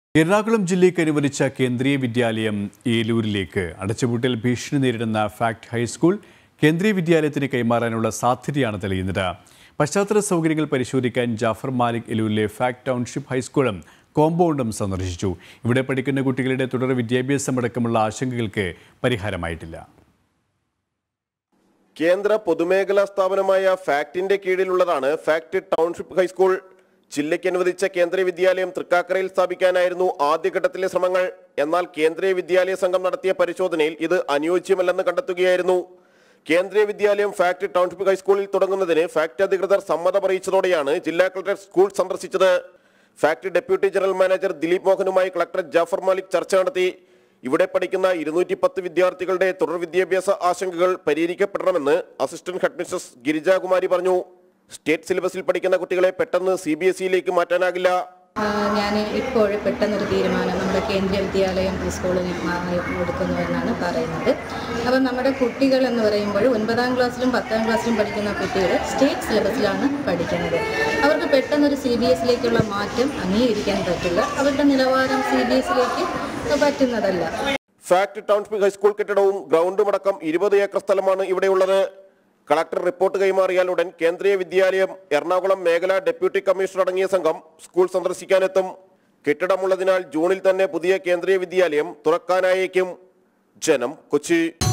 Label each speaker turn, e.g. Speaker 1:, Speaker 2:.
Speaker 1: എറണാകുളം ജില്ലയ്ക്ക് അനുവദിച്ച കേന്ദ്രീയ വിദ്യാലയം ഏലൂരിലേക്ക് അടച്ചുപൂട്ടൽ ഭീഷണി നേരിടുന്ന ഫാക്ട് ഹൈസ്കൂൾ കേന്ദ്രീയ വിദ്യാലയത്തിന് കൈമാറാനുള്ള സാധ്യതയാണ് തെളിയുന്നത് പശ്ചാത്തല സൗകര്യങ്ങൾ പരിശോധിക്കാൻ ജാഫർ മാലിക് എലൂരിലെ ഫാക്ട് ടൗൺഷിപ്പ് ഹൈസ്കൂളും കോമ്പൗണ്ടും സന്ദർശിച്ചു ഇവിടെ പഠിക്കുന്ന കുട്ടികളുടെ തുടർ വിദ്യാഭ്യാസം അടക്കമുള്ള ആശങ്കകൾക്ക് പരിഹാരമായിട്ടില്ല
Speaker 2: കേന്ദ്ര പൊതുമേഖലാ സ്ഥാപനമായ ഫാക്ടിന്റെ കീഴിലുള്ളതാണ് ഫാക്ട് ടൗൺഷിപ്പ് ഹൈസ്കൂൾ ജില്ലയ്ക്ക് അനുവദിച്ച കേന്ദ്രീയ വിദ്യാലയം തൃക്കാക്കരയിൽ സ്ഥാപിക്കാനായിരുന്നു ആദ്യഘട്ടത്തിലെ ശ്രമങ്ങൾ എന്നാൽ കേന്ദ്രീയ വിദ്യാലയ സംഘം നടത്തിയ പരിശോധനയിൽ ഇത് അനുയോജ്യമല്ലെന്ന് കണ്ടെത്തുകയായിരുന്നു കേന്ദ്രീയ വിദ്യാലയം ഫാക്ട് ടൗൺഷിപ്പ് ഹൈസ്കൂളിൽ തുടങ്ങുന്നതിന് ഫാക്ട് അധികൃതർ സമ്മതം അറിയിച്ചതോടെയാണ് ജില്ലാ കളക്ടർ സ്കൂൾ സന്ദർശിച്ചത് FACT deputy general manager Dileep മോഹനുമായി കളക്ടർ ജാഫർ മാലിക് ചർച്ച നടത്തി ഇവിടെ പഠിക്കുന്ന ഇരുന്നൂറ്റി പത്ത് വിദ്യാർത്ഥികളുടെ തുടർ വിദ്യാഭ്യാസ ആശങ്കകൾ പരിഹരിക്കപ്പെടണമെന്ന് അസിസ്റ്റന്റ് ഹെഡ്മിസ്ട്രസ് ഗിരിജാകുമാരി പറഞ്ഞു സ്റ്റേറ്റ് സിലബസിൽ പഠിക്കുന്ന കുട്ടികളെ പെട്ടെന്ന് സി ബി എസ് ഇയിലേക്ക് മാറ്റാനാകില്ല
Speaker 3: ഞാൻ ഇപ്പോൾ പെട്ടെന്നൊരു തീരുമാനം നമ്മുടെ കേന്ദ്രീയ വിദ്യാലയം ഈ സ്കൂളിൽ മാറി എടുക്കുന്നു എന്നാണ് പറയുന്നത് അപ്പം നമ്മുടെ കുട്ടികൾ എന്ന് പറയുമ്പോൾ ഒൻപതാം ക്ലാസ്സിലും പത്താം ക്ലാസ്സിലും പഠിക്കുന്ന കുട്ടികൾ സ്റ്റേറ്റ് സിലബസിലാണ് പഠിക്കുന്നത് അവർക്ക് പെട്ടെന്നൊരു സി ബി എസിലേക്കുള്ള മാറ്റം അംഗീകരിക്കാൻ പറ്റില്ല അവരുടെ നിലവാരം സി ബി എസിലേക്ക് പറ്റുന്നതല്ല
Speaker 2: ഫാക്ട് ടൗൺഷിപ്പ് ഹൈസ്കൂൾ കെട്ടിടവും ഗ്രൗണ്ടും അടക്കം ഇരുപത് ഏക്കർ സ്ഥലമാണ് ഇവിടെയുള്ളത് കളക്ടർ റിപ്പോർട്ട് കൈമാറിയാൽ ഉടൻ കേന്ദ്രീയ വിദ്യാലയം എറണാകുളം മേഖലാ ഡെപ്യൂട്ടി കമ്മീഷണർ അടങ്ങിയ സംഘം സ്കൂൾ സന്ദർശിക്കാനെത്തും കെട്ടിടമുള്ളതിനാൽ ജൂണിൽ തന്നെ പുതിയ കേന്ദ്രീയ വിദ്യാലയം തുറക്കാനായേക്കും ജനം കൊച്ചി